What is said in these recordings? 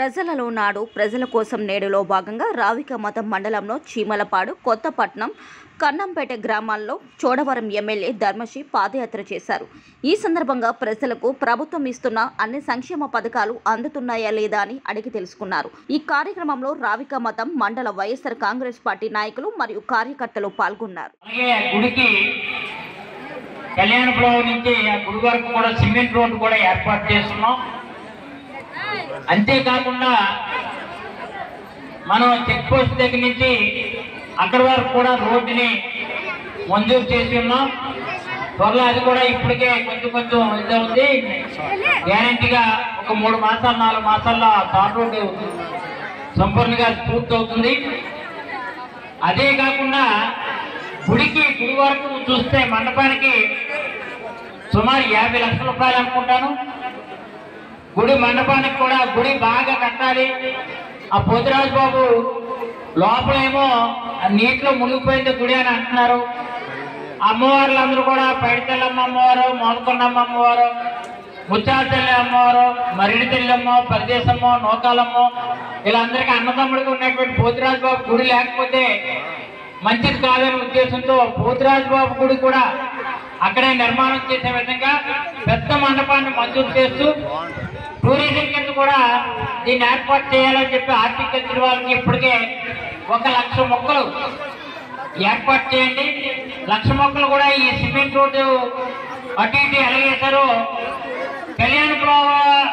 ప్రజలలో నాడు ప్రజల కోసం నేడులో భాగంగా రావిక మతం మండలంలో చీమలపాడు కొత్తపట్నం కన్నంపేట గ్రామాల్లో చోడవరం ఎమ్మెల్యే ధర్మశ్రీ పాదయాత్ర చేశారు ఈ సందర్భంగా ప్రజలకు ప్రభుత్వం ఇస్తున్న అన్ని సంక్షేమ పథకాలు అందుతున్నాయా లేదా అని అడిగి తెలుసుకున్నారు ఈ కార్యక్రమంలో రావిక మతం మండల వైఎస్ఆర్ కాంగ్రెస్ పార్టీ నాయకులు మరియు కార్యకర్తలు పాల్గొన్నారు అలాగే ఆ గుడికి కళ్యాణపురం నుంచి ఆ గుడి వరకు కూడా సిమెంట్ రోడ్డు కూడా ఏర్పాటు చేస్తున్నాం అంతేకాకుండా మనం చెక్ పోస్ట్ దగ్గర నుంచి అక్కడి వరకు కూడా రోడ్డుని మంజూరు చేసి ఉన్నాం త్వరలో అది కూడా ఇప్పటికే కొంచెం కొంచెం ఇది ఉంది గ్యారంటీగా ఒక మూడు మాసాలు నాలుగు మాసాల్లో ఆ తార్ రోడ్డు సంపూర్ణంగా పూర్తవుతుంది అదే కాకుండా గుడికి గుడి వరకు చూస్తే మండపానికి సుమారు యాభై లక్షల రూపాయలు అనుకుంటాను గుడి మండపానికి కూడా గుడి బాగా కట్టాలి ఆ పోతురాజు బాబు లోపలేమో ఆ నీటిలో మునిగిపోయింది గుడి అని అంటున్నారు అమ్మవార్లు అందరూ కూడా పైడితల్లి అమ్మవారు మోదకొండమ్మ అమ్మవారు ముత్యాల తల్లి అమ్మవారు మరిడి తల్లిమ్మ పరిదేశమ్మ నూకాలమ్మ వీళ్ళందరికీ అన్నదమ్ముడికి ఉన్నటువంటి పోతురాజు బాబు గుడి లేకపోతే మంచిది కాదనే ఉద్దేశంతో పోతురాజు బాబు గుడి కూడా అక్కడే నిర్మాణం చేసే విధంగా పెద్ద మండపాన్ని మంజూరు చేస్తూ టూరిజం కింద కూడా దీన్ని ఏర్పాటు చేయాలని చెప్పి హార్టికల్చర్ వాళ్ళకి ఇప్పటికే ఒక లక్ష మొక్కలు ఏర్పాటు చేయండి లక్ష మొక్కలు కూడా ఈ సిమెంట్ రోడ్డు అటు ఇటు ఎలాగేశారో కళ్యాణపురం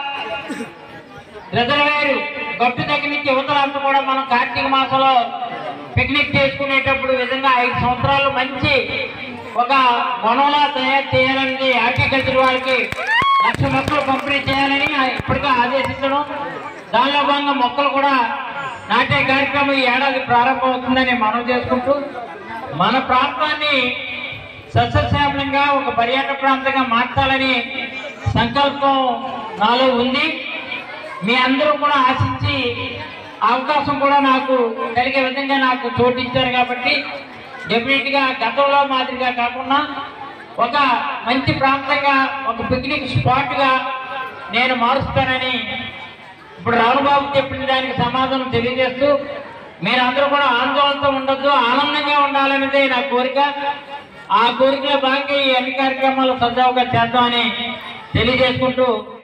రిజర్వేరు గట్టు దగ్గర నుంచి యువతలంతా కూడా మనం కార్తీక మాసంలో పిక్నిక్ చేసుకునేటప్పుడు విధంగా ఐదు సంవత్సరాలు మంచి ఒక వనంలా తయారు చేయాలని హార్టికల్చర్ వాళ్ళకి లక్ష మొక్కలు పంపిణీ చేయాలని ఇప్పటికే ఆదేశించడం దానిలో భాగంగా మొక్కలు కూడా నాటే కార్యక్రమం ఈ ఏడాది ప్రారంభమవుతుందని మనం చేసుకుంటూ మన ప్రాంతాన్ని సస్యశ్యామలంగా ఒక పర్యాటక ప్రాంతంగా మార్చాలని సంకల్పం నాలో ఉంది మీ అందరూ కూడా ఆశించి ఆ అవకాశం కూడా నాకు కలిగే విధంగా నాకు చోటు ఇచ్చారు కాబట్టి డెఫినెట్ గా గతంలో మాదిరిగా కాకుండా ఒక మంచి ప్రాంతంగా ఒక పిక్నిక్ స్పాట్ గా నేను మారుస్తానని ఇప్పుడు రావుబాబు చెప్పిన దానికి సమాధానం తెలియజేస్తూ మీరందరూ కూడా ఆందోళనతో ఉండొద్దు ఆనందంగా ఉండాలనేదే నా కోరిక ఆ కోరికలో భాగంగా ఈ అన్ని కార్యక్రమాలు సజావుగా చేద్దామని తెలియజేసుకుంటూ